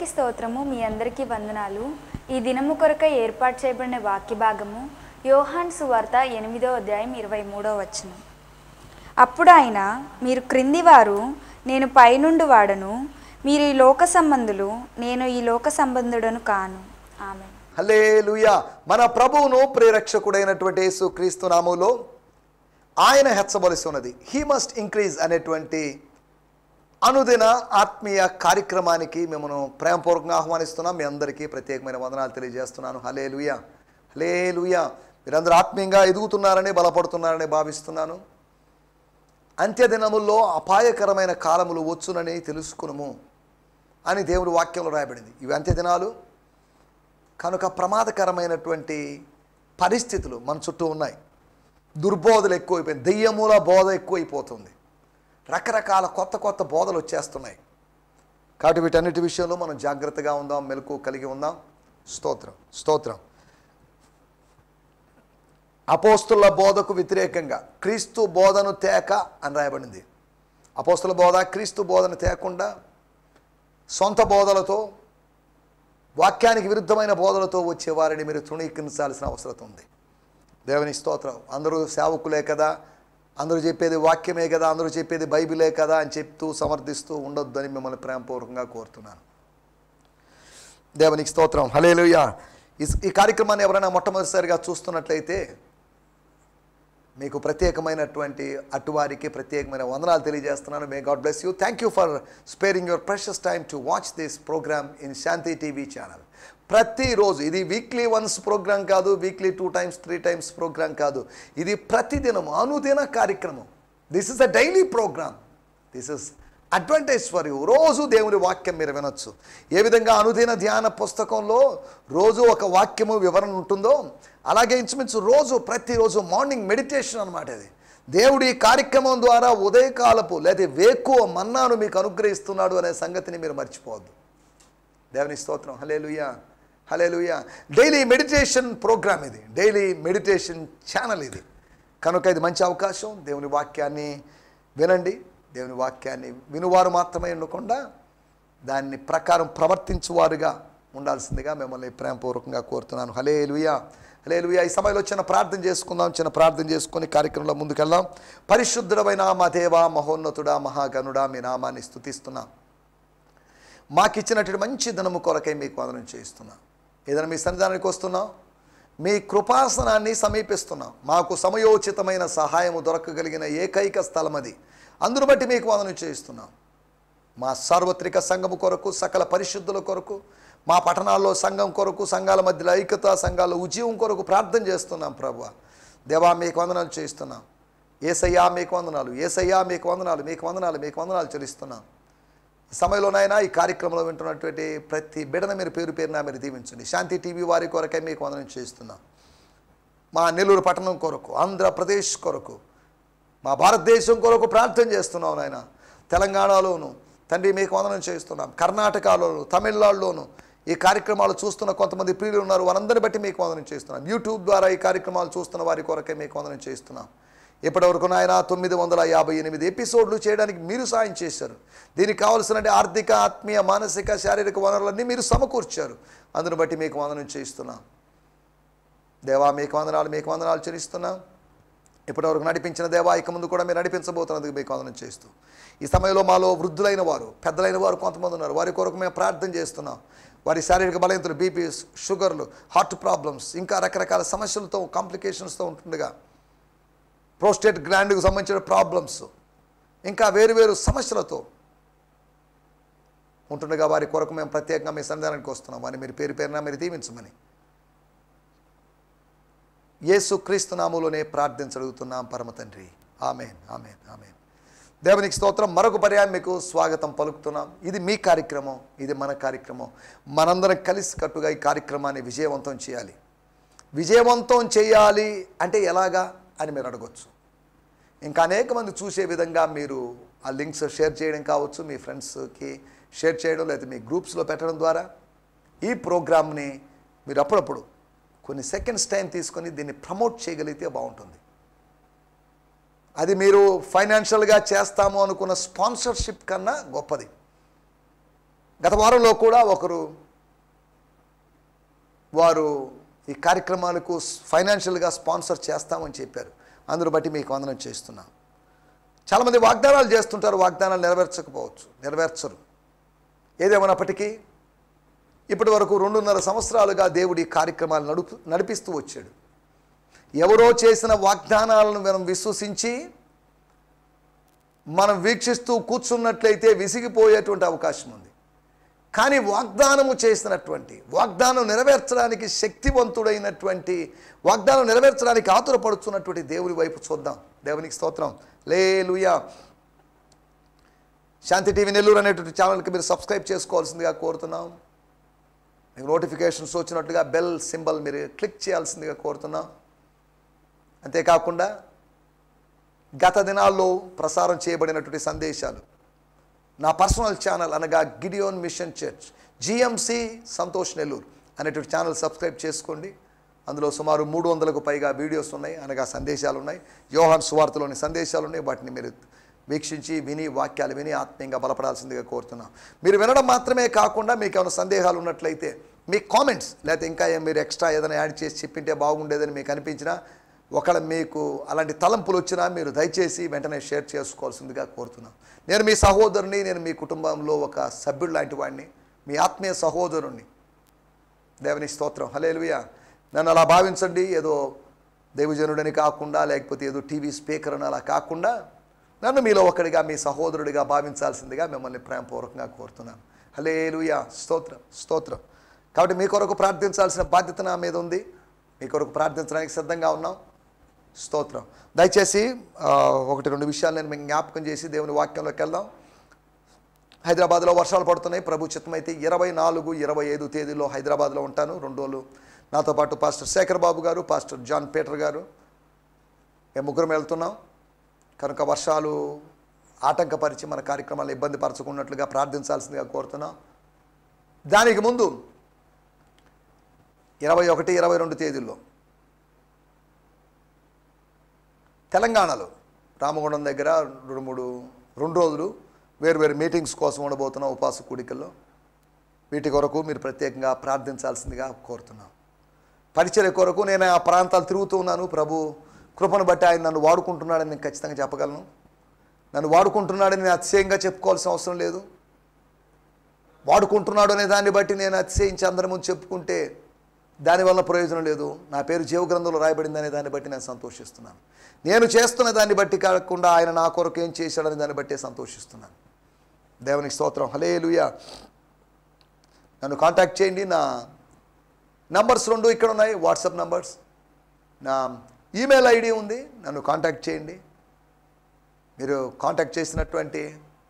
స్తోత్రము మీ అందరికీ వందనాలు ఈ దినము కొరకై ఏర్పాటు చేయబడిన వాక్య భాగము యోహాన్ సువార్త ఎనిమిదో అధ్యాయం ఇరవై మూడో వచనం అప్పుడు ఆయన మీరు క్రింది వారు నేను పైనుండి వాడను మీరు ఈ లోక సంబంధులు నేను ఈ లోక సంబంధుడను కాను ఆమె హలే మన ప్రభువును ప్రేరక్షకుడైనటువంటి యేసు క్రీస్తు నామంలో ఆయన హెచ్చవలసి ఉన్నది హీ మస్ట్ ఇంక్రీజ్ అనేటువంటి అనుదిన ఆత్మీయ కార్యక్రమానికి మిమ్మల్ని ప్రేమపూర్వకంగా ఆహ్వానిస్తున్నాం మీ అందరికీ ప్రత్యేకమైన వందనాలు తెలియజేస్తున్నాను హలే లుయా హలే లుయా మీరందరూ ఆత్మీయంగా ఎదుగుతున్నారని బలపడుతున్నారని భావిస్తున్నాను అంత్యదినముల్లో అపాయకరమైన కాలములు వచ్చునని తెలుసుకునుము అని దేవుడి వాక్యంలో రాయబడింది ఇవి అంత్యదినాలు కనుక ప్రమాదకరమైనటువంటి పరిస్థితులు మన చుట్టూ ఉన్నాయి దుర్బోధలు ఎక్కువైపోయింది దెయ్యమూల బోధ ఎక్కువైపోతుంది రకరకాల కొత్త కొత్త బోధలు వచ్చేస్తున్నాయి కాబట్టి వీటన్నిటి విషయంలో మనం జాగ్రత్తగా ఉందాం మెలకు కలిగి ఉందాం స్తోత్రం స్తోత్రం అపోస్తుల బోధకు వ్యతిరేకంగా క్రీస్తు బోధను తేక అని రాయబడింది అపోస్తుల బోధ క్రీస్తు బోధను తేకుండా సొంత బోధలతో వాక్యానికి విరుద్ధమైన బోధలతో వచ్చే వారిని మీరు తృణీకరించాల్సిన అవసరం ఉంది దేవుని స్తోత్రం అందరూ సేవకులే కదా అందరూ చెప్పేది వాక్యమే కదా అందరూ చెప్పేది బైబిలే కదా అని చెప్తూ సమర్థిస్తూ ఉండొద్దని మిమ్మల్ని ప్రేమపూర్వకంగా కోరుతున్నాను దేవునికి స్తోత్రం హలేలుయ్య ఈ కార్యక్రమాన్ని ఎవరైనా మొట్టమొదటిసారిగా చూస్తున్నట్లయితే మీకు ప్రత్యేకమైనటువంటి అటువారికి ప్రత్యేకమైన వందనాలు తెలియజేస్తున్నాను may God bless you thank you for sparing your precious time to watch this programme in Shanti TV channel ప్రతిరోజు ఇది వీక్లీ వన్స్ ప్రోగ్రామ్ కాదు weekly two times three times programme కాదు ఇది ప్రతిదినం అనుదిన కార్యక్రమం this is a daily programme this is advantage for you రోజు దేవుని వాక్యం మీరు వినొచ్చు ఏ విధంగా అనుదిన ధ్యాన పుస్తకంలో రోజు ఒక వాక్యము వివరణ ఉంటుందో అలాగే ఇంచుమించు రోజు ప్రతిరోజు మార్నింగ్ మెడిటేషన్ అనమాట ఇది దేవుడు ఈ కార్యక్రమం ద్వారా ఉదయకాలపు లేదా వేకువ మన్నాను మీకు అనుగ్రహిస్తున్నాడు అనే సంగతిని మీరు మర్చిపోవద్దు దేవుని స్తోత్రం hallelujah hallelujah daily meditation programme ఇది డైలీ మెడిటేషన్ ఛానల్ ఇది కనుక ఇది మంచి అవకాశం దేవుని వాక్యాన్ని వినండి దేవుని వాక్యాన్ని వినువారు మాత్రమే ఉండకుండా దాన్ని ప్రకారం ప్రవర్తించువారుగా ఉండాల్సిందిగా మిమ్మల్ని ప్రేమపూర్వకంగా కోరుతున్నాను హలే లుయా హలే లుయా ఈ సమయంలో చిన్న ప్రార్థన చేసుకుందాం చిన్న ప్రార్థన చేసుకొని కార్యక్రమంలో ముందుకెళ్దాం పరిశుద్ధుడమైన మా దేవ మహోన్నతుడా మహాగణుడా మీ నామాన్ని స్తుతిస్తున్నాం మాకిచ్చినటువంటి మంచి ధనము కొరకై మీకు వందనం చేస్తున్నాం ఏదైనా మీ సన్నిధానానికి వస్తున్నాం మీ కృపాసనాన్ని సమీపిస్తున్నాం మాకు సమయోచితమైన సహాయము దొరకగలిగిన ఏకైక స్థలం అది అందును బట్టి మీకు వందనం చేస్తున్నాం మా సార్వత్రిక సంఘము కొరకు సకల పరిశుద్ధుల కొరకు మా పట్టణాల్లో సంఘం కొరకు సంఘాల మధ్యలో ఐక్యత సంఘాల ఉద్యమం కొరకు ప్రార్థన చేస్తున్నాం ప్రభు దేవా మీకు వందనాలు చేస్తున్నాం ఏసయ్యా మీకు వందనాలు ఏసయ్యా మీకు వందనాలు మీకు వందనాలు మీకు వందనాలు చెల్లిస్తున్నాం ఈ సమయంలోనైనా ఈ కార్యక్రమంలో వింటున్నటువంటి ప్రతి బిడన మీరు పేరు పేరున మీరు దీవించండి శాంతి టీవీ వారి కొరకై మీకు వందనం చేస్తున్నాం మా నెల్లూరు పట్టణం కొరకు ఆంధ్రప్రదేశ్ కొరకు మా భారతదేశం కొరకు ప్రార్థన చేస్తున్నాం నాయన తెలంగాణలోను తండ్రి మీకు వందనం చేస్తున్నాం కర్ణాటకలోను తమిళనాడులోను ఈ కార్యక్రమాలు చూస్తున్న కొంతమంది ప్రియులు ఉన్నారు వారందరిని బట్టి మీకు వందనం చేస్తున్నాం యూట్యూబ్ ద్వారా ఈ కార్యక్రమాలు చూస్తున్న వారి కొరకే మీకు వందనం చేస్తున్నాం ఇప్పటివరకు నాయన తొమ్మిది వందల యాభై ఎనిమిది ఎపిసోడ్లు చేయడానికి మీరు సాయం చేశారు దీనికి కావలసిన ఆర్థిక ఆత్మీయ మానసిక శారీరక వనరులన్నీ మీరు సమకూర్చారు అందును బట్టి మీకు వందనం చేస్తున్నాం దేవా మీకు వందనాలు మీకు వందనాలు చెల్లిస్తున్నాం ఇప్పటివరకు నడిపించిన దేవా ఇక ముందు కూడా మీరు నడిపించబోతున్నందుకు మీకు వందనం చేస్తూ ఈ సమయంలో మాలో వృద్ధులైన వారు పెద్దలైన వారు కొంతమంది ఉన్నారు వారి కొరకు మేము ప్రార్థన చేస్తున్నాం వారి శారీరక బలహీనతలు బీపీ షుగర్లు హార్ట్ ప్రాబ్లమ్స్ ఇంకా రకరకాల సమస్యలతో కాంప్లికేషన్స్తో ఉంటుండగా ప్రోస్టేట్ గ్లాండ్కు సంబంధించిన ప్రాబ్లమ్స్ ఇంకా వేరు వేరు సమస్యలతో ఉంటుండగా వారి కొరకు మేము ప్రత్యేకంగా మీ సంధానానికి వస్తున్నాం వారిని మీరు పేరు పేరున మీరు దీవించమని యేసు క్రీస్తు నామంలోనే ప్రార్థించగలుగుతున్నాం పరమ తండ్రి ఆమెన్ ఆమెన్ ఆమెన్ దేవునికి స్తోత్రం మరొక పర్యాయం మీకు స్వాగతం పలుకుతున్నాం ఇది మీ కార్యక్రమం ఇది మన కార్యక్రమం మనందరం కలిసి కట్టుగా ఈ కార్యక్రమాన్ని విజయవంతం చేయాలి విజయవంతం చేయాలి అంటే ఎలాగా అని మీరు అడగొచ్చు ఇంకా అనేక మంది చూసే విధంగా మీరు ఆ లింక్స్ షేర్ చేయడం కావచ్చు మీ ఫ్రెండ్స్కి షేర్ చేయడం లేదా మీ గ్రూప్స్లో పెట్టడం ద్వారా ఈ ప్రోగ్రామ్ని మీరు అప్పుడప్పుడు కొన్ని సెకండ్స్ టైం తీసుకొని దీన్ని ప్రమోట్ చేయగలిగితే బాగుంటుంది అది మీరు ఫైనాన్షియల్గా చేస్తాము అనుకున్న స్పాన్సర్షిప్ కన్నా గొప్పది గత వారంలో కూడా ఒకరు వారు ఈ కార్యక్రమాలకు ఫైనాన్షియల్గా స్పాన్సర్ చేస్తామని చెప్పారు అందును బట్టి మీకు వందనం చేస్తున్నాం చాలామంది వాగ్దానాలు చేస్తుంటారు వాగ్దానాలు నెరవేర్చకపోవచ్చు నెరవేర్చరు ఏదేమైనప్పటికీ ఇప్పటి వరకు రెండున్నర సంవత్సరాలుగా దేవుడి ఈ కార్యక్రమాలు నడుపు నడిపిస్తూ వచ్చాడు ఎవరో చేసిన వాగ్దానాలను మనం విశ్వసించి మనం వీక్షిస్తూ కూర్చున్నట్లయితే విసిగిపోయేటువంటి అవకాశం ఉంది కానీ వాగ్దానము చేసినటువంటి వాగ్దానం నెరవేర్చడానికి శక్తివంతుడైనటువంటి వాగ్దానం నెరవేర్చడానికి ఆతురపడుతున్నటువంటి దేవుని వైపు చూద్దాం దేవునికి స్తోత్రం లేలుయా శాంతి టీవీ నెల్లూరు అనేటువంటి ఛానల్కి మీరు సబ్స్క్రైబ్ చేసుకోవాల్సిందిగా కోరుతున్నాం మీకు నోటిఫికేషన్స్ వచ్చినట్టుగా బెల్ సింబల్ మీరు క్లిక్ చేయాల్సిందిగా కోరుతున్నాం అంతేకాకుండా గత దినాల్లో ప్రసారం చేయబడినటువంటి సందేశాలు నా పర్సనల్ ఛానల్ అనగా Gideon mission church GMC Santosh Nellore అనేటువంటి ఛానల్ సబ్స్క్రైబ్ చేసుకోండి అందులో సుమారు మూడు వందలకు పైగా వీడియోస్ ఉన్నాయి అనగా సందేశాలు ఉన్నాయి యోహాన్ సువార్తలోని సందేశాలు ఉన్నాయి వాటిని మీరు వీక్షించి విని వాక్యాలు విని ఆత్మీయంగా బలపడాల్సిందిగా కోరుతున్నాం మీరు వినడం మాత్రమే కాకుండా మీకు ఏమైనా సందేహాలు ఉన్నట్లయితే మీ కామెంట్స్ లేకపోతే ఇంకా ఏం మీరు ఎక్స్ట్రా ఏదైనా యాడ్ చేసి చెప్పింటే బాగుండేదని మీకు అనిపించినా ఒకవేళ మీకు అలాంటి తలంపులు వచ్చినా మీరు దయచేసి వెంటనే షేర్ చేసుకోవాల్సిందిగా కోరుతున్నాం నేను మీ సహోదరుని నేను మీ కుటుంబంలో ఒక సభ్యుడు లాంటి వాడిని మీ ఆత్మీయ సహోదరుణ్ణి దేవుని స్తోత్రం హలేలుయా నన్ను అలా భావించండి ఏదో దైవజనుడని కాకుండా లేకపోతే ఏదో టీవీ స్పీకర్ అని అలా కాకుండా నన్ను మీలో ఒకడిగా మీ సహోదరుడిగా భావించాల్సిందిగా మిమ్మల్ని ప్రేమపూర్వకంగా కోరుతున్నాను హలేలుయా స్తోత్రం స్తోత్రం కాబట్టి మీ కొరకు ప్రార్థించాల్సిన బాధ్యత నా మీద ఉంది మీ కొరకు ప్రార్థించడానికి సిద్ధంగా ఉన్నాం స్తోత్రం దయచేసి ఆ, ఒకటి రెండు విషయాలు నేను మీకు జ్ఞాపకం చేసి దేవుని వాక్యంలోకి వెళ్దాం హైదరాబాద్లో వర్షాలు పడుతున్నాయి ప్రభు చిత్తమైతే ఇరవై నాలుగు ఇరవై ఐదు తేదీలో హైదరాబాద్లో ఉంటాను రెండు రోజులు నాతో పాటు పాస్టర్ శేఖర్ బాబు గారు పాస్టర్ జాన్ పీటర్ గారు మేము ముగ్గురం వెళ్తున్నాం కనుక వర్షాలు ఆటంకపరిచి మన కార్యక్రమాలు ఇబ్బంది పరచుకున్నట్లుగా ప్రార్థించాల్సిందిగా కోరుతున్నాం దానికి ముందు ఇరవై ఒకటి ఇరవై రెండు తేదీల్లో తెలంగాణలో రామగుండం దగ్గర రెండు మూడు రెండు రోజులు వేరు వేరు మీటింగ్స్ కోసం ఉండబోతున్నాం ఉపాస కూడికల్లో వీటి కొరకు మీరు ప్రత్యేకంగా ప్రార్థించాల్సిందిగా కోరుతున్నాం పరిచర్య కొరకు నేను ఆ ప్రాంతాలు తిరుగుతూ ఉన్నాను ప్రభు కృపను బట్టి ఆయన నన్ను వాడుకుంటున్నాడని నేను ఖచ్చితంగా చెప్పగలను నన్ను వాడుకుంటున్నాడని నేను అతిశయంగా చెప్పుకోవాల్సిన అవసరం లేదు వాడుకుంటున్నాడు అనే దాన్ని బట్టి నేను అతిశయించి అందరి ముందు చెప్పుకుంటే దానివల్ల ప్రయోజనం లేదు నా పేరు జీవ గ్రంథంలో రాయబడింది అనే దాన్ని బట్టి నేను సంతోషిస్తున్నాను నేను చేస్తున్న దాన్ని బట్టి కాకుండా ఆయన నా కొరకు ఏం చేశాడనే దాన్ని బట్టే సంతోషిస్తున్నాను దేవునికి స్తోత్రం హలే నన్ను కాంటాక్ట్ చేయండి నా నంబర్స్ రెండు ఇక్కడ ఉన్నాయి వాట్సాప్ నంబర్స్ నా ఈమెయిల్ ఐడి ఉంది నన్ను కాంటాక్ట్ చేయండి మీరు కాంటాక్ట్ చేసినటువంటి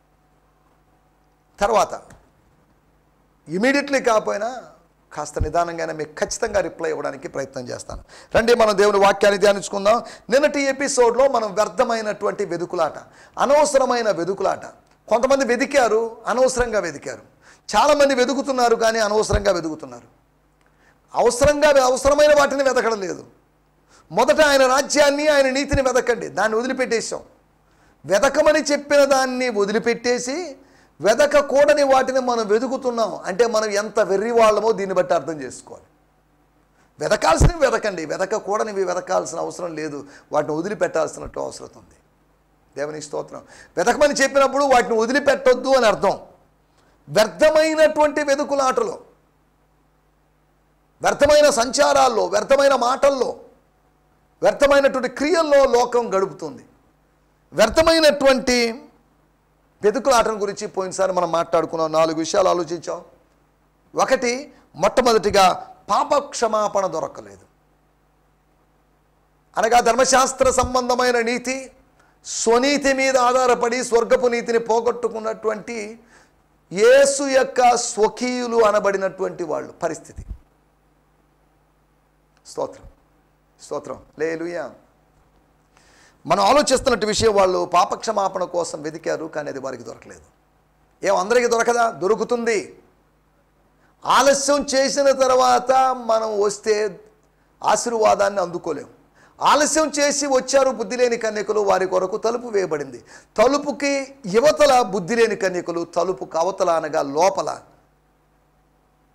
తర్వాత ఇమీడియట్లీ కాకపోయినా కాస్త నిదానంగానే మీకు ఖచ్చితంగా రిప్లై ఇవ్వడానికి ప్రయత్నం చేస్తాను రండి మనం దేవుని వాక్యాన్ని ధ్యానించుకుందాం నిన్నటి ఎపిసోడ్లో మనం వ్యర్థమైనటువంటి వెదుకులాట అనవసరమైన వెదుకులాట కొంతమంది వెదికారు అనవసరంగా వెదికారు చాలామంది వెతుకుతున్నారు కానీ అనవసరంగా వెతుకుతున్నారు అవసరంగా అవసరమైన వాటిని వెతకడం లేదు మొదట ఆయన రాజ్యాన్ని ఆయన నీతిని వెతకండి దాన్ని వదిలిపెట్టేసాం వెతకమని చెప్పిన దాన్ని వదిలిపెట్టేసి వెతకకూడని వాటిని మనం వెతుకుతున్నాం అంటే మనం ఎంత వెర్రి వాళ్ళమో దీన్ని బట్టి అర్థం చేసుకోవాలి వెతకాల్సినవి వెతకండి వెతకకూడనివి వెతకాల్సిన అవసరం లేదు వాటిని వదిలిపెట్టాల్సినట్టు అవసరం ఉంది దేవుని స్తోత్రం వెతకమని చెప్పినప్పుడు వాటిని వదిలిపెట్టొద్దు అని అర్థం వ్యర్థమైనటువంటి వెతుకులాటలో వ్యర్థమైన సంచారాల్లో వ్యర్థమైన మాటల్లో వ్యర్థమైనటువంటి క్రియల్లో లోకం గడుపుతుంది వ్యర్థమైనటువంటి వెతుకులాటను గురించి పోయినసారి మనం మాట్లాడుకున్నాం నాలుగు విషయాలు ఆలోచించాం ఒకటి మొట్టమొదటిగా పాప క్షమాపణ దొరకలేదు అనగా ధర్మశాస్త్ర సంబంధమైన నీతి స్వనీతి మీద ఆధారపడి స్వర్గపు నీతిని పోగొట్టుకున్నటువంటి యేసు యొక్క స్వకీయులు అనబడినటువంటి వాళ్ళు పరిస్థితి స్తోత్రం స్తోత్రం లేలుయా మనం ఆలోచిస్తున్నట్టు విషయం వాళ్ళు పాపక్షమాపణ కోసం వెతికారు కానీ అది వారికి దొరకలేదు ఏం అందరికీ దొరకదా దొరుకుతుంది ఆలస్యం చేసిన తర్వాత మనం వస్తే ఆశీర్వాదాన్ని అందుకోలేం ఆలస్యం చేసి వచ్చారు బుద్ధి లేని కన్యకులు వారి కొరకు తలుపు వేయబడింది తలుపుకి యువతల బుద్ధి లేని కన్యకులు తలుపు కవతల అనగా లోపల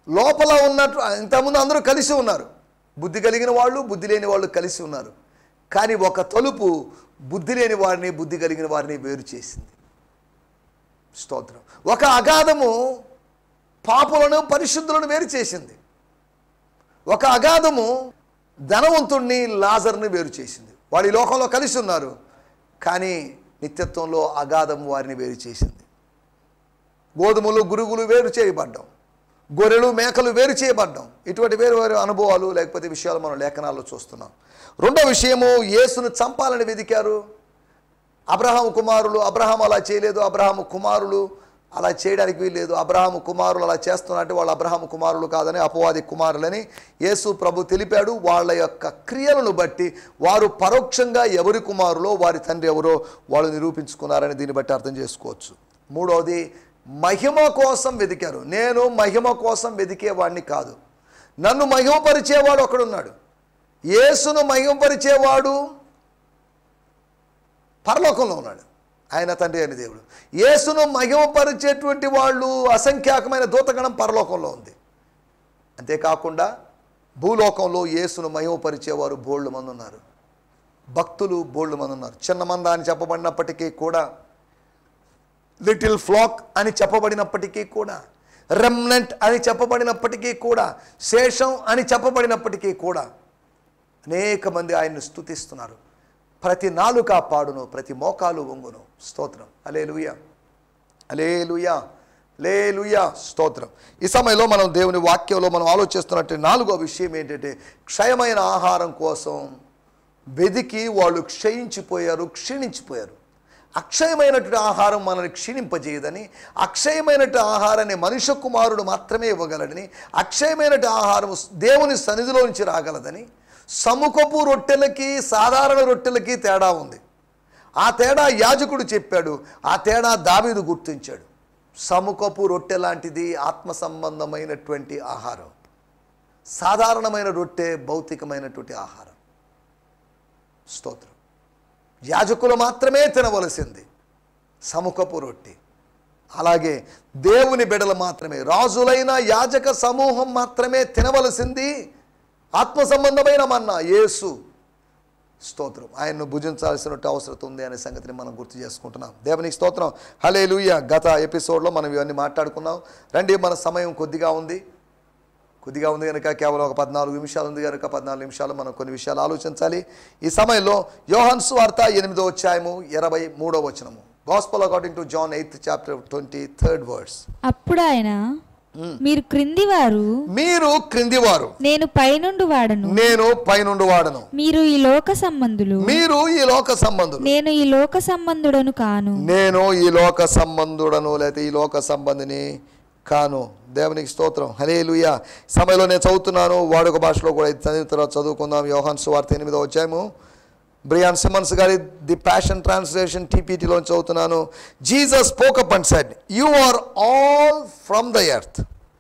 లోపల ఉన్నట్టు ఇంతకుముందు అందరూ కలిసి ఉన్నారు బుద్ధి కలిగిన వాళ్ళు బుద్ధి లేని వాళ్ళు కలిసి ఉన్నారు కానీ ఒక తలుపు బుద్ధి లేని వారిని బుద్ధి కలిగిన వారిని వేరు చేసింది స్తోత్రం ఒక అగాధము పాపులను పరిశుద్ధులను వేరు చేసింది ఒక అగాధము ధనవంతుణ్ణి లాజర్ని వేరు చేసింది వాళ్ళు ఈ లోకంలో కలిసి ఉన్నారు కానీ నిత్యత్వంలో అగాధం వారిని వేరు చేసింది గోధుమలు గురుగులు వేరు చేయబడ్డం గొర్రెలు మేకలు వేరు చేయబడ్డం ఇటువంటి వేరు వేరు అనుభవాలు లేకపోతే విషయాలు మనం లేఖనాల్లో చూస్తున్నాం రెండో విషయము యేసును చంపాలని వెదికారు అబ్రహాము కుమారులు అబ్రహాం అలా చేయలేదు అబ్రహాము కుమారులు అలా చేయడానికి వీల్లేదు అబ్రహాము కుమారులు అలా చేస్తున్నట్టు వాళ్ళు అబ్రహాము కుమారులు కాదని అపవాది కుమారులని యేసు ప్రభు తెలిపాడు వాళ్ళ యొక్క క్రియలను బట్టి వారు పరోక్షంగా ఎవరి కుమారులో వారి తండ్రి ఎవరో వాళ్ళు నిరూపించుకున్నారని దీన్ని బట్టి అర్థం చేసుకోవచ్చు మూడవది మహిమ కోసం వెతికారు నేను మహిమ కోసం వెతికేవాడిని కాదు నన్ను మహిమపరిచేవాడు ఒకడున్నాడు యేసును మహిమపరిచేవాడు పరలోకంలో ఉన్నాడు ఆయన తండ్రి అయిన దేవుడు యేసును మహిమపరిచేటువంటి వాళ్ళు అసంఖ్యాకమైన దూతగణం పరలోకంలో ఉంది అంతేకాకుండా భూలోకంలో యేసును మహిమపరిచేవారు బోళ్ళు మంది ఉన్నారు భక్తులు బోళ్ళు మంది ఉన్నారు చిన్న మంద అని చెప్పబడినప్పటికీ కూడా లిటిల్ ఫ్లాక్ అని చెప్పబడినప్పటికీ కూడా రెమ్నెంట్ అని చెప్పబడినప్పటికీ కూడా శేషం అని చెప్పబడినప్పటికీ కూడా అనేక మంది ఆయన్ని స్తుతిస్తున్నారు ప్రతి నాలుక పాడును ప్రతి మోకాలు వంగును స్తోత్రం అలే లుయా అలే లుయా లే లుయా స్తోత్రం ఈ సమయంలో మనం దేవుని వాక్యంలో మనం ఆలోచిస్తున్నట్టు నాలుగో విషయం ఏంటంటే క్షయమైన ఆహారం కోసం వెదికి వాళ్ళు క్షయించిపోయారు క్షీణించిపోయారు అక్షయమైనటువంటి ఆహారం మనల్ని క్షీణింపజేయదని అక్షయమైనటువంటి ఆహారాన్ని మనుష్య కుమారుడు మాత్రమే ఇవ్వగలడని అక్షయమైనటువంటి ఆహారం దేవుని సన్నిధిలో నుంచి రాగలదని సముఖపు రొట్టెలకి సాధారణ రొట్టెలకి తేడా ఉంది ఆ తేడా యాజకుడు చెప్పాడు ఆ తేడా దావీదు గుర్తించాడు సముఖపు రొట్టె లాంటిది ఆత్మ సంబంధమైనటువంటి ఆహారం సాధారణమైన రొట్టె భౌతికమైనటువంటి ఆహారం స్తోత్రం యాజకులు మాత్రమే తినవలసింది సముఖపు రొట్టె అలాగే దేవుని బిడలు మాత్రమే రాజులైన యాజక సమూహం మాత్రమే తినవలసింది ఆత్మ సంబంధమైన మన్నా యేసు స్తోత్రం ఆయన్ను భుజించాల్సిన అవసరం ఉంది అనే సంగతిని మనం గుర్తు చేసుకుంటున్నాం దేవునికి స్తోత్రం హలే గత ఎపిసోడ్లో మనం ఇవన్నీ మాట్లాడుకున్నాం రండి మన సమయం కొద్దిగా ఉంది కొద్దిగా ఉంది కనుక కేవలం ఒక పద్నాలుగు నిమిషాలు ఉంది కనుక పద్నాలుగు నిమిషాలు మనం కొన్ని విషయాలు ఆలోచించాలి ఈ సమయంలో యోహన్ వార్త ఎనిమిదో అధ్యాయము ఇరవై మూడో వచనము gospel according to John eighth chapter twenty third words అప్పుడు ఆయన మీరు క్రింది వారు మీరు క్రిందివారు నేను పైనుండి వాడను నేను పైనుండి వాడను మీరు ఈ లోక సంబంధులు మీరు ఈ లోక సంబంధులు నేను ఈ లోక సంబంధుడను కాను నేను ఈ లోక సంబంధుడను లేకపోతే ఈ లోక సంబంధిని కాను దేవునికి స్తోత్రం హలే లుయా సమయంలో నేను చదువుతున్నాను వాడుక భాషలో కూడా ఇది చదివిన తర్వాత చదువుకుందాం యోహాన్ సువార్త ఎనిమిదో వచ్చాము బ్రియాన్ సిమన్స్ గారి ది ప్యాషన్ ట్రాన్స్లేషన్ టీపీటీలో చదువుతున్నాను Jesus spoke up and said you are all from the earth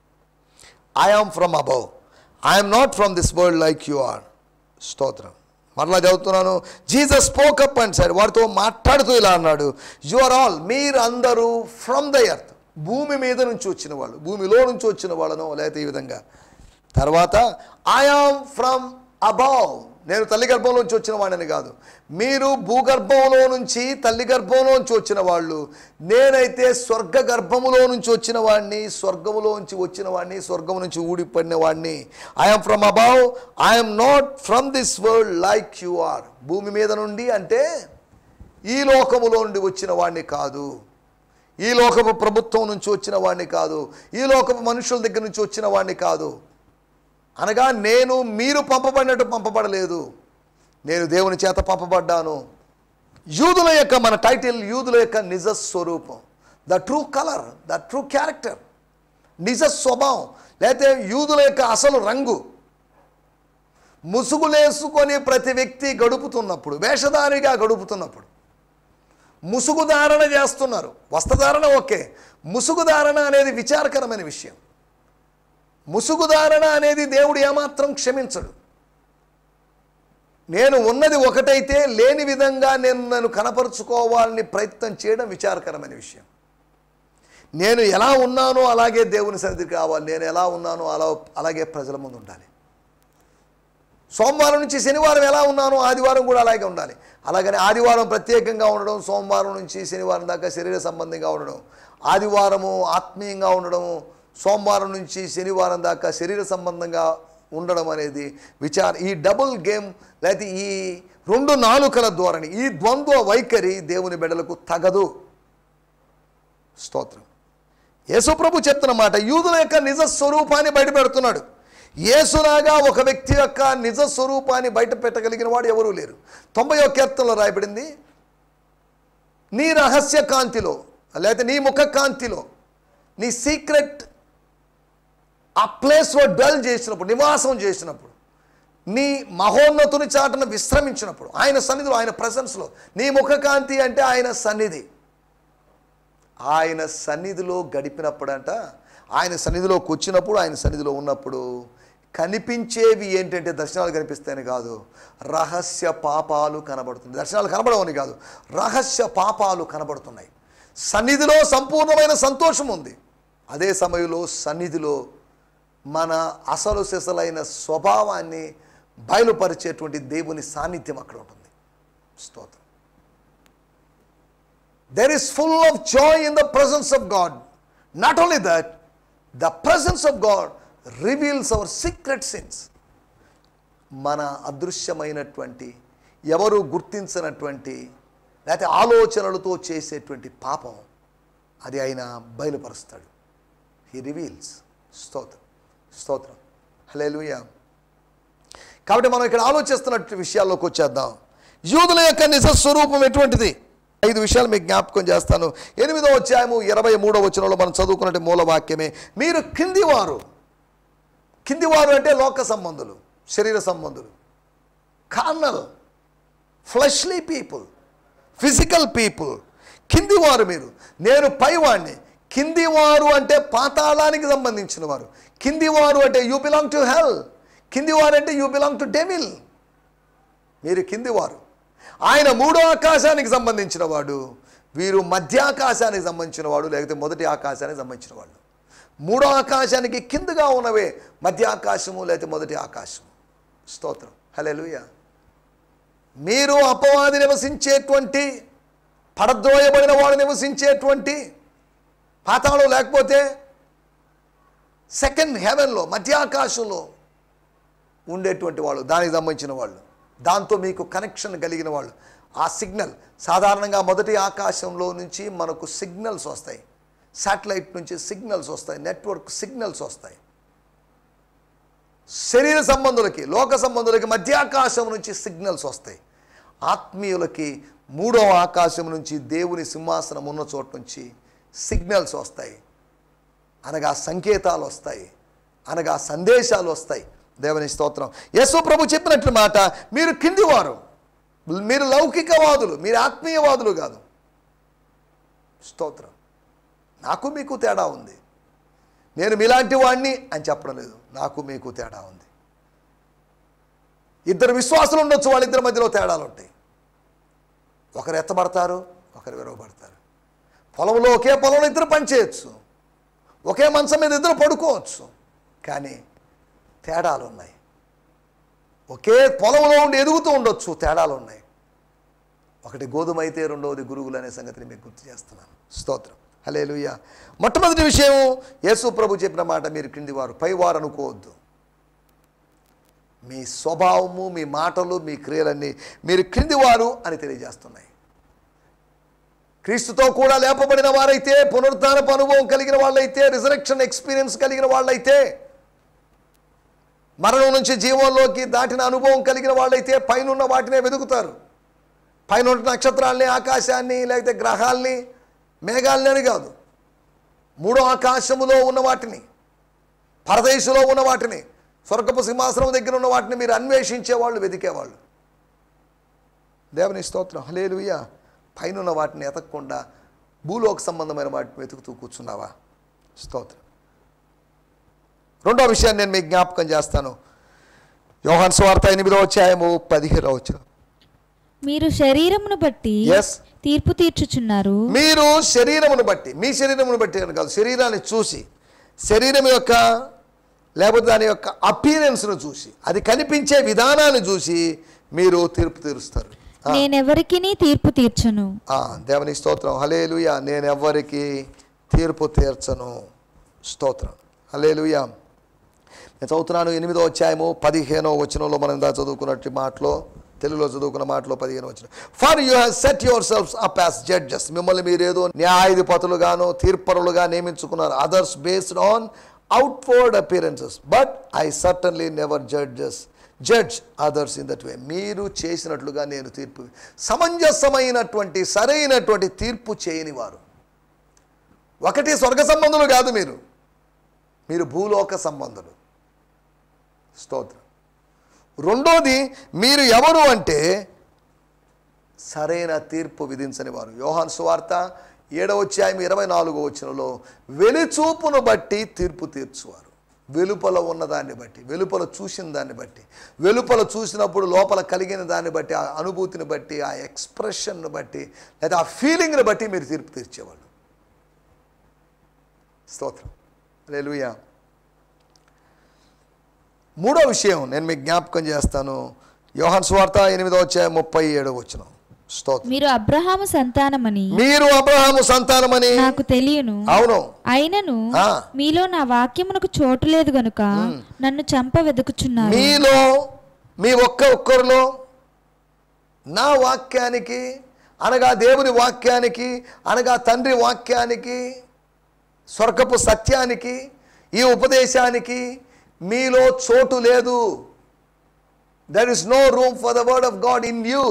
I am from above I'm not from this world like you are స్తోత్రం మరలా చదువుతున్నాను జీసస్ స్పోకప్ అండ్ సైడ్ వారితో మాట్లాడుతూ ఇలా అన్నాడు యు ఆర్ ఆల్ మీరు అందరూ ఫ్రమ్ ద ఎర్త్ భూమి మీద నుంచి వచ్చిన వాళ్ళు భూమిలో నుంచి వచ్చిన వాళ్ళను లేకపోతే ఈ విధంగా తర్వాత ఐఆమ్ ఫ్రమ్ అబౌవ్ నేను తల్లి గర్భంలోంచి వచ్చిన వాడిని కాదు మీరు భూగర్భంలో నుంచి తల్లి గర్భంలోంచి వచ్చిన వాళ్ళు నేనైతే స్వర్గ గర్భములో నుంచి వచ్చిన వాడిని స్వర్గములోంచి వచ్చిన వాడిని స్వర్గం నుంచి ఊడిపడిన వాడిని I'm from above I'm not from this world like you are భూమి మీద నుండి అంటే ఈ లోకములో నుండి వచ్చిన వాడిని కాదు ఈ లోకపు ప్రభుత్వం నుంచి వచ్చిన వాడిని కాదు ఈ లోకపు మనుషుల దగ్గర నుంచి వచ్చిన వాడిని కాదు అనగా నేను మీరు పంపబడినట్టు పంపబడలేదు నేను దేవుని చేత పంపబడ్డాను యూదుల యొక్క మన టైటిల్ యూదుల యొక్క నిజ స్వరూపం the true colour the true character నిజ స్వభావం లేకపోతే యూదుల యొక్క అసలు రంగు ముసుగులేసుకొని ప్రతి వ్యక్తి గడుపుతున్నప్పుడు వేషధారిగా గడుపుతున్నప్పుడు ముసుగు ధారణ చేస్తున్నారు వస్త్రధారణ ఓకే ముసుగు ధారణ అనేది విచారకరమైన విషయం ముసుగు ధారణ అనేది దేవుడు ఏమాత్రం క్షమించడు నేను ఉన్నది ఒకటైతే లేని విధంగా నేను నన్ను కనపరుచుకోవాలని ప్రయత్నం చేయడం విచారకరమైన విషయం నేను ఎలా ఉన్నానో అలాగే దేవుని సన్నిధికి రావాలి నేను ఎలా ఉన్నానో అలా అలాగే ప్రజల ముందు ఉండాలి సోమవారం నుంచి శనివారం ఎలా ఉన్నానో ఆదివారం కూడా అలాగే ఉండాలి అలాగని ఆదివారం ప్రత్యేకంగా ఉండడం సోమవారం నుంచి శనివారం దాకా శరీర సంబంధంగా ఉండడం ఆదివారము ఆత్మీయంగా ఉండడం సోమవారం నుంచి శనివారం దాకా శరీర సంబంధంగా ఉండడం అనేది విచార ఈ డబుల్ గేమ్ లేకపోతే ఈ రెండు నాలుకల ధోరణి ఈ ద్వంద్వ వైఖరి దేవుని బిడ్డలకు తగదు స్తోత్రం యేసుప్రభు చెప్తున్న మాట యూదుల యొక్క నిజ స్వరూపాన్ని బయటపెడుతున్నాడు యేసులాగా ఒక వ్యక్తి యొక్క నిజ స్వరూపాన్ని బయట పెట్టగలిగిన వాడు ఎవరూ లేరు తొంభై ఒక కీర్తనలో రాయబడింది నీ రహస్య కాంతిలో లేకపోతే నీ ముఖ కాంతిలో నీ సీక్రెట్ ఆ ప్లేస్లో డల్ చేసినప్పుడు నివాసం చేసినప్పుడు నీ మహోన్నతుని చాటున విశ్రమించినప్పుడు ఆయన సన్నిధిలో ఆయన ప్రజెన్స్లో నీ ముఖ కాంతి అంటే ఆయన సన్నిధి ఆయన సన్నిధిలో గడిపినప్పుడంట ఆయన సన్నిధిలోకి వచ్చినప్పుడు ఆయన సన్నిధిలో ఉన్నప్పుడు కనిపించేవి ఏంటంటే దర్శనాలు కనిపిస్తాయని కాదు రహస్య పాపాలు కనబడుతుంది దర్శనాలు కనబడవని కాదు రహస్య పాపాలు కనబడుతున్నాయి సన్నిధిలో సంపూర్ణమైన సంతోషం ఉంది అదే సమయంలో సన్నిధిలో మన అసలు సిసలైన స్వభావాన్ని బయలుపరిచేటువంటి దేవుని సాన్నిధ్యం అక్కడ ఉంటుంది స్తోత్రం there is full of joy in the presence of God. Not only that, the presence of God reveals our secret sins. మన అదృశ్యమైనటువంటి ఎవరు గుర్తించినటువంటి లేకపోతే ఆలోచనలతో చేసేటువంటి పాపం అది ఆయన బయలుపరుస్తాడు హీ రివీల్స్ స్తోత్రం స్తోత్రం హల్లెలూయా కాబట్టి మనం ఇక్కడ ఆలోచిస్తున్న విషయాల్లోకి వచ్చేద్దాం యూదుల యొక్క నిజ స్వరూపం ఎటువంటిది ఐదు విషయాలు మీకు జ్ఞాపకం చేస్తాను ఎనిమిదో అధ్యాయము ఇరవై మూడో వచనంలో మనం చదువుకున్నట్టు మూల వాక్యమే మీరు కిందివారు కిందివారు అంటే లోక సంబంధులు శరీర సంబంధులు carnal fleshly people physical people కిందివారు మీరు నేను పైవాణ్ణి కిందివారు అంటే పాతాళానికి సంబంధించిన వారు కిందివారు అంటే యూ బిలాంగ్ టు హెల్ కిందివారు అంటే యూ బిలాంగ్ టు డెవిల్ మీరు కిందివారు ఆయన మూడో ఆకాశానికి సంబంధించిన వాడు వీరు మధ్యాకాశానికి సంబంధించిన వాడు లేకపోతే మొదటి ఆకాశానికి సంబంధించిన వాళ్ళు మూడో ఆకాశానికి కిందగా ఉన్నవే మధ్య ఆకాశము లేకపోతే మొదటి ఆకాశము స్తోత్రం హల్లెలూయా మీరు అపవాది నివసించేటువంటి పడద్రోయబడిన వాడు నివసించేటువంటి పాతాళం లేకపోతే సెకండ్ హెవెన్లో మధ్యాకాశంలో ఉండేటువంటి వాళ్ళు దానికి సంబంధించిన వాళ్ళు దాంతో మీకు కనెక్షన్ కలిగిన వాళ్ళు ఆ సిగ్నల్ సాధారణంగా మొదటి ఆకాశంలో నుంచి మనకు సిగ్నల్స్ వస్తాయి శాటిలైట్ నుంచి సిగ్నల్స్ వస్తాయి నెట్వర్క్ సిగ్నల్స్ వస్తాయి శరీర సంబంధులకి లోక సంబంధులకి మధ్యాకాశం నుంచి సిగ్నల్స్ వస్తాయి ఆత్మీయులకి మూడవ ఆకాశం నుంచి దేవుని సింహాసనం ఉన్న చోటు నుంచి సిగ్నల్స్ వస్తాయి అనగా సంకేతాలు వస్తాయి అనగా సందేశాలు వస్తాయి దేవుని స్తోత్రం యేసు ప్రభు చెప్పినట్లు మాట మీరు కిందివారు మీరు లౌకికవాదులు మీరు ఆత్మీయవాదులు కాదు స్తోత్రం నాకు మీకు తేడా ఉంది నేను మీలాంటి వాడిని అని చెప్పడం లేదు నాకు మీకు తేడా ఉంది ఇద్దరు విశ్వాసులు ఉండొచ్చు వాళ్ళిద్దరి మధ్యలో తేడాలు ఉంటాయి ఒకరు ఎత్తబడతారు ఒకరు విరవబడతారు పొలంలో ఒకే పొలంలో ఇద్దరు పనిచేయచ్చు ఒకే మంచం మీద ఇద్దరు పడుకోవచ్చు కానీ తేడాలు ఉన్నాయి ఒకే పొలంలో ఉండి ఎదుగుతూ ఉండొచ్చు తేడాలు ఉన్నాయి ఒకటి గోధుమ అయితే రెండవది గురువులు అనే సంగతిని మీకు గుర్తు చేస్తున్నాను స్తోత్రం హలే మొట్టమొదటి విషయం యేసు ప్రభు చెప్పిన మాట మీరు క్రింది వారు పైవారు అనుకోవద్దు మీ స్వభావము మీ మాటలు మీ క్రియలన్నీ మీరు క్రిందివారు అని తెలియజేస్తున్నాయి క్రీస్తుతో కూడా లేపబడిన వారైతే పునరుద్ధానపు అనుభవం కలిగిన వాళ్ళైతే రిజరెక్షన్ ఎక్స్పీరియన్స్ కలిగిన వాళ్ళైతే మరణం నుంచి జీవంలోకి దాటిన అనుభవం కలిగిన వాళ్ళైతే పైనున్న వాటినే వెతుకుతారు పైన ఉన్న నక్షత్రాల్ని ఆకాశాన్ని లేకపోతే గ్రహాల్ని మేఘాలని అని కాదు మూడో ఆకాశములో ఉన్న వాటిని పరదేశంలో ఉన్న వాటిని స్వర్గపు సింహాసనం దగ్గర ఉన్న వాటిని మీరు అన్వేషించేవాళ్ళు వెతికేవాళ్ళు దేవుని స్తోత్రం హలేలుయ్య పైన ఉన్న వాటిని ఎతకకుండా భూలోక సంబంధమైన వాటిని వెతుకుతూ కూర్చున్నావా స్తోత్రం రెండో విషయాన్ని నేను మీకు జ్ఞాపకం చేస్తాను యోహాన్ స్వార్థ ఎనిమిదో అధ్యాయము పదిహేనో వచ్చిన మీరు శరీరమును బట్టి Yes. తీర్పు తీర్చుచున్నారు మీరు శరీరమును బట్టి మీ శరీరమును బట్టి అని కాదు శరీరాన్ని చూసి శరీరం యొక్క లేకపోతే దాని యొక్క అపీరెన్స్ను చూసి అది కనిపించే విధానాన్ని చూసి మీరు తీర్పు తీరుస్తారు నేనెవరికి తీర్పు తీర్చను ఆ, దేవుని స్తోత్రం హలేలుయ నేను ఎవ్వరికి తీర్పు తీర్చను స్తోత్రం హలేలుయ నేను చదువుతున్నాను ఎనిమిదో అధ్యాయము పదిహేనో వచనంలో మనం ఇందా చదువుకున్నట్టు మాటలో తెలుగులో చదువుకున్న మాటలో పదిహేను వచ్చిన for you have set yourself up as judges మిమ్మల్ని మీరు ఏదో న్యాయాధిపతులుగాను తీర్పరులుగా నియమించుకున్నారు others based on outward appearances but I certainly never judges judge others in that way మీరు చేసినట్లుగా నేను తీర్పు సమంజసమైనటువంటి సరైనటువంటి తీర్పు చేయని వారు ఒకటి స్వర్గ సంబంధులు కాదు మీరు మీరు భూలోక సంబంధులు స్తోత్రం రెండోది మీరు ఎవరు అంటే సరైన తీర్పు విధించని వారు యోహాన్ సువార్త ఏడవ అధ్యాయం ఇరవై నాలుగో వచనంలో వెలుచూపును బట్టి తీర్పు తీర్చువారు వెలుపల ఉన్నదాన్ని బట్టి వెలుపల చూసిన దాన్ని బట్టి వెలుపల చూసినప్పుడు లోపల కలిగిన దాన్ని బట్టి ఆ అనుభూతిని బట్టి ఆ ఎక్స్ప్రెషన్ను బట్టి లేదా ఆ ఫీలింగ్ని బట్టి మీరు తీర్పు తీర్చేవాళ్ళు స్తోత్రం లేలుయా మూడో విషయం నేను మీకు జ్ఞాపకం చేస్తాను యోహాన్ స్వార్త ఎనిమిదో వచ్చే ముప్పై ఏడో వచ్చిన స్తోత్రం మీరు అబ్రహాము సంతానమని మీరు అబ్రహాము సంతానమని నాకు తెలియను అవును అయినను ఆ. మీలో నా వాక్యమునకు చోటు లేదు గనుక నన్ను చంప వెతుకుచున్నారు మీలో మీ ఒక్క ఒక్కరిలో నా వాక్యానికి అనగా దేవుని వాక్యానికి అనగా తండ్రి వాక్యానికి స్వర్గపు సత్యానికి ఈ ఉపదేశానికి మీలో చోటు లేదు there is no room for the word of God in you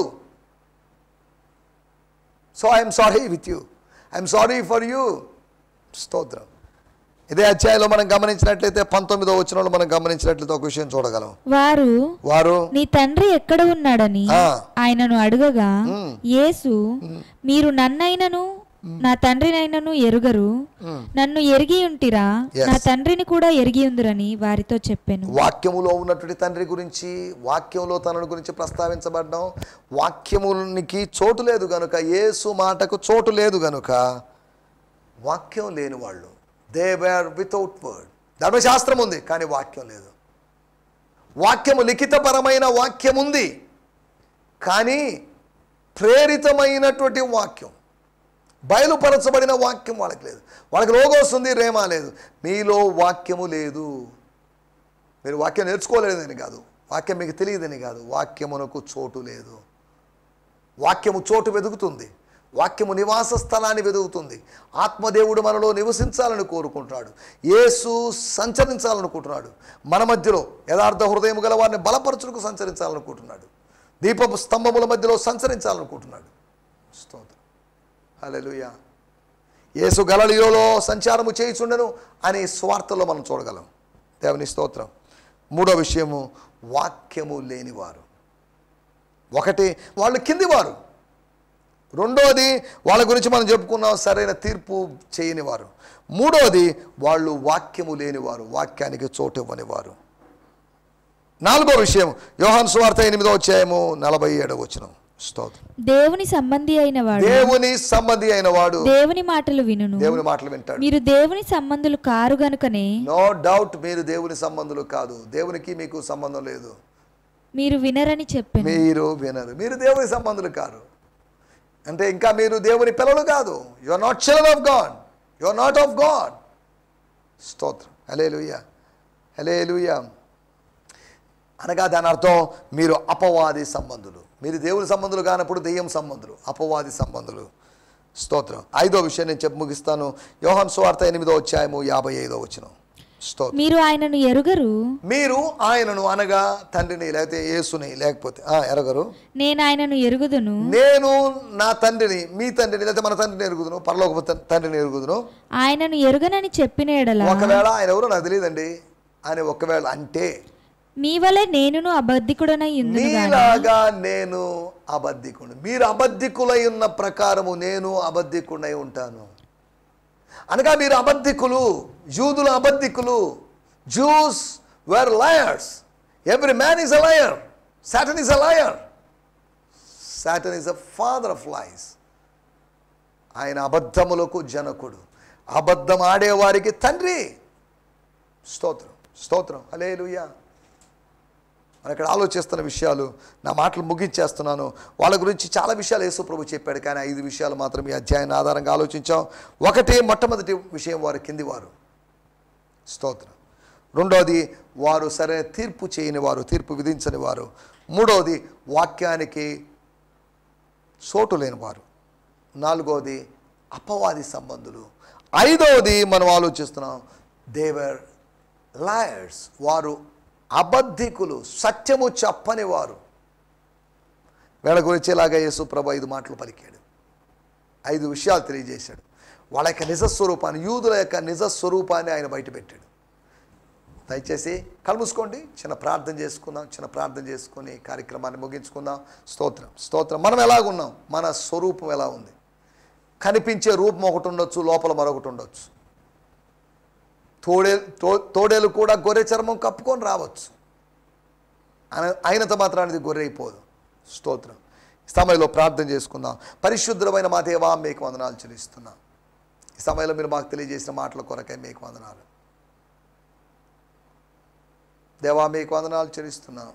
so I'm sorry with you I'm sorry for you స్తోత్రం ఇదే అధ్యాయంలో మనం గమనించినట్లయితే పంతొమ్మిదో వచనంలో మనం గమనించినట్లయితే ఒక విషయం చూడగలం వారు వారు నీ తండ్రి ఎక్కడ ఉన్నాడని ఆ. ఆయనను అడగగా యేసు మీరు నన్నైనను నా తండ్రినైనను ఎరుగరు నన్ను ఎరిగి ఉంటిరా Yes. నా తండ్రిని కూడా ఎరిగి ఉందిరని వారితో చెప్పాను వాక్యములో ఉన్నటువంటి తండ్రి గురించి వాక్యంలో తనని గురించి ప్రస్తావించబడ్డం వాక్యమునికి చోటు లేదు గనుక యేసు మాటకు చోటు లేదు గనుక వాక్యం లేని వాళ్ళు దే వేర్ వితౌట్ వర్డ్ ధర్మశాస్త్రం ఉంది కానీ వాక్యం లేదు వాక్యము లిఖితపరమైన వాక్యం ఉంది కానీ ప్రేరితమైనటువంటి వాక్యం బయలుపరచబడిన వాక్యం వాళ్ళకి లేదు వాళ్ళకి లోగోస్ ఉంది రేమా లేదు మీలో వాక్యము లేదు మీరు వాక్యం నేర్చుకోలేదని కాదు వాక్యం మీకు తెలియదని కాదు వాక్యమునకు చోటు లేదు వాక్యము చోటు వెతుకుతుంది వాక్యము నివాస స్థలాన్ని వెతుకుతుంది ఆత్మదేవుడు మనలో నివసించాలని కోరుకుంటున్నాడు యేసు సంచరించాలనుకుంటున్నాడు మన మధ్యలో యథార్థ హృదయం గల వారిని బలపరచులకు సంచరించాలనుకుంటున్నాడు దీపపు స్తంభముల మధ్యలో సంచరించాలనుకుంటున్నాడు స్తోత్రం హల్లెలూయా యేసు గలలియోలో సంచారము చేయుచుండెను అని స్వార్థలో మనం చూడగలం దేవుని స్తోత్రం మూడో విషయము వాక్యము లేనివారు ఒకటి వాళ్ళు కిందివారు రెండోది వాళ్ళ గురించి మనం చెప్పుకున్నాం సరైన తీర్పు చేయని వారు మూడోది వాళ్ళు వాక్యము లేనివారు వాక్యానికి చోటు ఇవ్వనివారు నాలుగో విషయం యోహాన్ సువార్త ఎనిమిదో అధ్యాయము నలభై ఏడవ వచ్చిన స్తోత్రం దేవుని సంబంధి అయిన వాడు దేవుని సంబంధి అయిన వాడు దేవుని మాటలు వినును దేవుని మాటలు వింటాడు మీరు దేవుని సంబంధులు కారు గనుకనే నో డౌట్ మీరు దేవుని సంబంధులు కాదు దేవునికి మీకు సంబంధం లేదు మీరు వినరని చెప్పాను మీరు వినరు మీరు దేవుని సంబంధులు కారు అంటే ఇంకా మీరు దేవుని పిల్లలు కాదు you are not children of God you are not of God స్తోత్రం హలే లూయా హలే అనగా దాని అర్థం మీరు అపవాది సంబంధులు మీరు దేవుని సంబంధులు కానప్పుడు దెయ్యం సంబంధులు అపవాది సంబంధులు స్తోత్రం ఐదో విషయం నేను చెప్పి ముగిస్తాను యోహాన్ సువార్త ఎనిమిదో అధ్యాయము యాభై ఐదో వచ్చిన స్తోత్రం మీరు ఆయనను ఎరుగరు మీరు ఆయనను అనగా తండ్రిని లేకపోతే యేసుని లేకపోతే ఆ, ఎరగరు నేను ఆయనను ఎరుగుదును నేను నా తండ్రిని మీ తండ్రిని లేకపోతే మన తండ్రిని ఎరుగుదును పరలోక త- తండ్రిని ఎరుగుదును ఆయనను ఎరుగనని చెప్పిన ఎడల ఒకవేళ ఆయన ఎవరో నాకు తెలియదండి ఆయన ఒకవేళ అంటే మీ వలె నేనును అబద్ధికుడనై ఉందును గాని మీలాగా నేను అబద్ధికుడు మీరు అబద్ధికులై ఉన్న ప్రకారము నేను అబద్ధికుడై ఉంటాను అనగా మీరు అబద్ధికులు యూదుల అబద్ధికులు Jews were liars every man is a liar Satan is a liar Satan is a father of lies ఆయన అబద్ధములకు జనకుడు అబద్ధం ఆడేవారికి తండ్రి స్తోత్రం స్తోత్రం హలేలుయ్యా మనం ఇక్కడ ఆలోచిస్తున్న విషయాలు నా మాటలు ముగించేస్తున్నాను వాళ్ళ గురించి చాలా విషయాలు యేసు ప్రభు చెప్పాడు కానీ ఐదు విషయాలు మాత్రం ఈ అధ్యాయాన్ని ఆధారంగా ఆలోచించాం ఒకటి మొట్టమొదటి విషయం వారు కింది వారు స్తోత్రం రెండవది వారు సరైన తీర్పు చేయని వారు తీర్పు విధించని వారు మూడవది వాక్యానికి చోటు లేని వారు నాలుగవది అపవాది సంబంధులు ఐదవది మనం ఆలోచిస్తున్నాం దేవర్ లాయర్స్ వారు అబద్ధికులు సత్యము చెప్పని వారు వీళ్ళ గురించి ఇలాగా యేసు ప్రభు ఐదు మాటలు పలికాడు ఐదు విషయాలు తెలియజేశాడు వాళ్ళ యొక్క నిజ స్వరూపాన్ని యూదుల యొక్క నిజ స్వరూపాన్ని ఆయన బయటపెట్టాడు దయచేసి కలుముసుకోండి చిన్న ప్రార్థన చేసుకుందాం చిన్న ప్రార్థన చేసుకుని కార్యక్రమాన్ని ముగించుకుందాం స్తోత్రం స్తోత్రం మనం ఎలాగున్నాం మన స్వరూపం ఎలా ఉంది కనిపించే రూపం ఒకటి ఉండొచ్చు లోపల మరొకటి ఉండొచ్చు తోడే తో తోడేలు కూడా గొర్రె చర్మం కప్పుకొని రావచ్చు ఆయన- అయినంత మాత్రానికి గొర్రె అయిపోదు స్తోత్రం ఈ సమయంలో ప్రార్థన చేసుకుందాం పరిశుద్ధమైన మా దేవా మీకు వందనాలు చెల్లిస్తున్నాం ఈ సమయంలో మీరు మాకు తెలియజేసిన మాటల కొరకై మీకు వందనాలు దేవా మీకు వందనాలు చెల్లిస్తున్నాం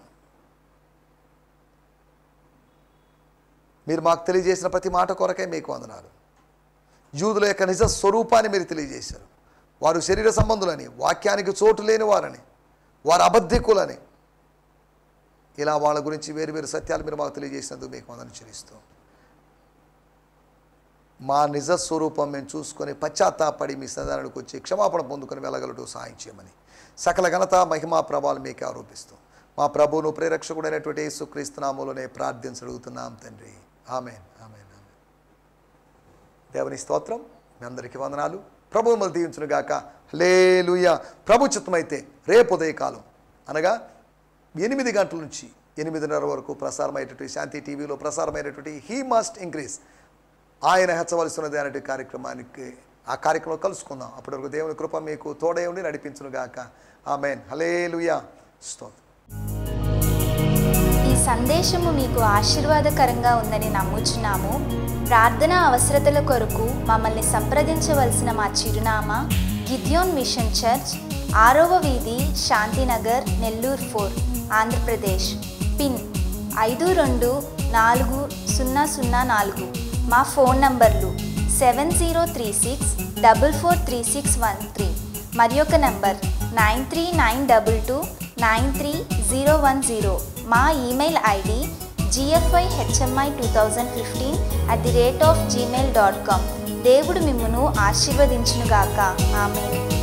మీరు మాకు తెలియజేసిన ప్రతి మాట కొరకై మీకు వందనాలు యూదుల యొక్క నిజ స్వరూపాన్ని మీరు తెలియజేశారు వారు శరీర సంబంధులని వాక్యానికి చోటు లేని వారని వారు అబద్ధికులని ఇలా వాళ్ళ గురించి వేరు వేరు సత్యాలు మీరు మాకు తెలియజేసినందుకు మీకు వందన చెల్లిస్తూ మా నిజ స్వరూపం మేము చూసుకొని పశ్చాత్తాపడి మీ సదానికి వచ్చి క్షమాపణ పొందుకొని వెళ్ళగలడు సాయం చేయమని సకల ఘనత మహిమా ప్రభావాలు మీకే ఆరోపిస్తూ మా ప్రభువును ప్రేరక్షకుడైనటువంటి యేసుక్రీస్తు నామములోనే ప్రార్థించగలుగుతున్నాం తండ్రి ఆమెన్ ఆమెన్ ఆమెన్ దేవుని స్తోత్రం మీ అందరికీ వందనాలు ప్రభు మిమ్మల్ని దీవించును గాక లేలుయ ప్రభు చిత్తమైతే రేపు ఉదయకాలం అనగా ఎనిమిది గంటల నుంచి ఎనిమిదిన్నర వరకు ప్రసారమైనటువంటి శాంతి టీవీలో ప్రసారమైనటువంటి హీ మస్ట్ ఇంక్రీజ్ ఆయన హెచ్చవలసినది అనేటువంటి కార్యక్రమానికి ఆ కార్యక్రమంలో కలుసుకుందాం అప్పటి వరకు దేవుని కృప మీకు తోడే ఉండి నడిపించును గాక ఆమెన్ హలేలుయా స్తోత్రం ఈ సందేశము మీకు ఆశీర్వాదకరంగా ఉందని నమ్ముచున్నాము ప్రార్థన అవసరతల కొరకు మమ్మల్ని సంప్రదించవలసిన మా చిరునామా గిద్యోన్ మిషన్ చర్చ్ ఆరవ వీధి శాంతినగర్ నెల్లూరు ఫోర్ ఆంధ్రప్రదేశ్ పిన్ ఐదు రెండు నాలుగు సున్నా సున్నా నాలుగు మా ఫోన్ నంబర్లు seven zero three six double four three six one three మరి ఒక number nine three nine double two nine three zero one zero మా email ID GFI HMI two thousand fifteen at the rate of Gmail dot com దేవుడు మిమ్మును ఆశీర్వదించునుగాక ఆమె